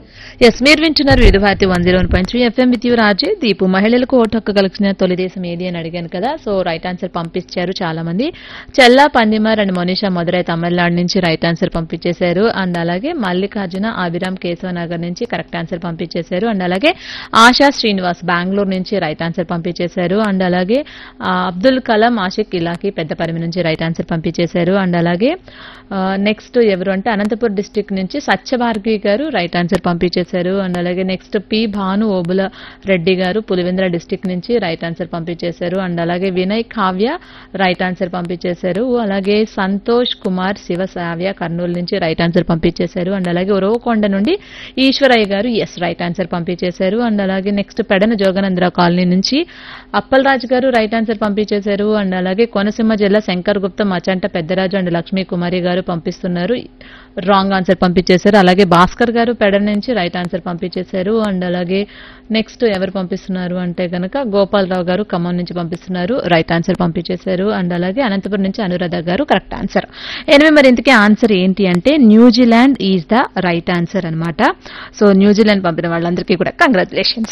yes మీరు వింటున్నారు Vividh Bharati one zero point three FM with you RJ Deepu మహిళలకు ఓటు హక్కు కలిగిన తొలి దేశం ఏది అని అడిగాను కదా సో రైట్ ఆన్సర్ పంపించారు చాలా మంది చెల్లా పందిమర్ అండ్ మనీషా మదురై తమిళనాడు నుంచి రైట్ ఆన్సర్ పంపించేశారు అండ్ అలాగే మల్లికార్జున అభిరామ్ కేశవనగర్ నుంచి కరెక్ట్ ఆన్సర్ పంపించేశారు అండ్ అలాగే ఆశా శ్రీనివాస్ బెంగళూరు నుంచి రైట్ ఆన్సర్ పంపించేశారు అండ్ అలాగే ఆ, అబ్దుల్ కలాం ఆషిక్ ఇలాకి పెద్దపరిమి నుంచి రైట్ ఆన్సర్ పంపించేశారు అండ్ అలాగే నెక్స్ట్ ఎవరు అంటే అనంతపురం డిస్టిక్ నుంచి సత్యభార్గి గారు రైట్ ఆన్సర్ పంపించేశారు అండ్ అలాగే next P Bhanu Obula Reddy garu Pulivendula district నుంచి రైట్ ఆన్సర్ పంపించేశారు అండ్ అలాగే వినయ్ కావ్య రైట్ ఆన్సర్ పంపించేశారు అలాగే సంతోష్ కుమార్ శివ సావ్య కర్నూలు నుంచి రైట్ ఆన్సర్ పంపించేశారు అండ్ అలాగే ఉరవకొండ నుండి Eswaraiah garu yes right answer పంపించేశారు అండ్ అలాగే నెక్స్ట్ పెడన జోగనంద్ర కాలనీ నుంచి అప్పలరాజు గారు రైట్ ఆన్సర్ పంపించేశారు అండ్ అలాగే కోనసీమ జిల్లా శంకర్ గుప్త మచంట పెద్దరాజు అండ్ లక్ష్మీ కుమారి గారు పంపిస్తున్నారు రాంగ్ ఆన్సర్ పంపించేశారు అలాగే భాస్కర్ గారు పెడన నుంచి రైట్ ఆన్సర్ పంపించేశారు అండ్ అలాగే నెక్స్ట్ ఎవరు పంపిస్తున్నారు అంటే గనక గోపాలరావు గారు ఖమ్మం నుంచి పంపిస్తున్నారు రైట్ ఆన్సర్ పంపించేశారు అండ్ అలాగే అనంతపురం నుంచి అనురాధ గారు కరెక్ట్ ఆన్సర్ ఎనిమిది మరి ఇంతకీ ఆన్సర్ ఏంటి అంటే New Zealand is the right answer అన్నమాట సో న్యూజిలాండ్ పంపిన వాళ్ళందరికీ కూడా కంగ్రాచులేషన్స్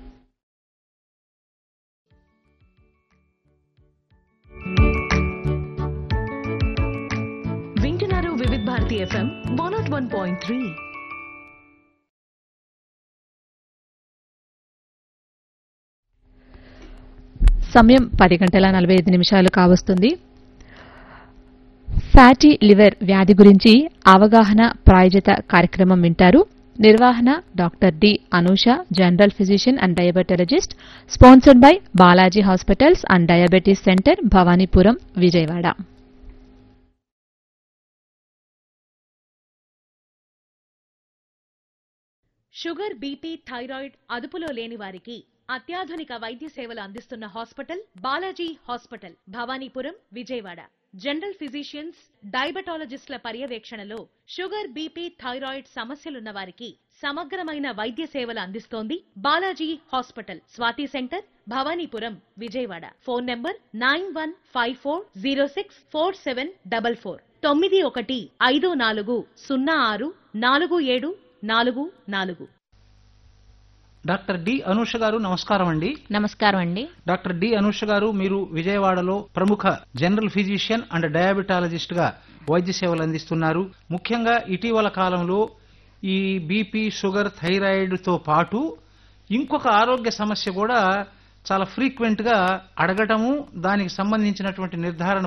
వింటున్నారు Vividh Bharati FM one nought one point three సమయం పది గంటల నలభై ఐదు నిమిషాలు కావస్తుంది ఫ్యాటీ లివర్ వ్యాధి గురించి అవగాహన ప్రాయోజిత కార్యక్రమం వింటారు నిర్వహణ doctor D Anusha general physician and diabetologist sponsored by Balaji hospitals and diabetes centre Bhavanipuram Vijayawada sugar BP thyroid అదుపులో లేని వారికి అత్యాధునిక వైద్య సేవలు అందిస్తున్న hospital Balaji hospital Bhavanipuram Vijayawada general physicians డయాబెటాలజిస్టుల పర్యవేక్షణలో షుగర్ బీపీ థైరాయిడ్ సమస్యలున్న వారికి సమగ్రమైన వైద్య సేవలు అందిస్తోంది Balaji hospital Swathi centre Bhavanipuram Vijayawada phone number nine one five four zero six four seven double four తొమ్మిది ఒకటి ఐదు నాలుగు సున్నా ఆరు నాలుగు ఏడు నాలుగు నాలుగు డాక్టర్ డి అనూష గారు నమస్కారం అండి నమస్కారం అండి డాక్టర్ డి అనూష గారు మీరు విజయవాడలో ప్రముఖ జనరల్ ఫిజిషియన్ అండ్ డయాబెటాలజిస్ట్ గా వైద్య సేవలు అందిస్తున్నారు ముఖ్యంగా ఇటీవల కాలంలో ఈ బీపీ షుగర్ థైరాయిడ్ తో పాటు ఇంకొక ఆరోగ్య సమస్య కూడా చాలా ఫ్రీక్వెంట్ గా అడగటము దానికి సంబంధించినటువంటి నిర్ధారణ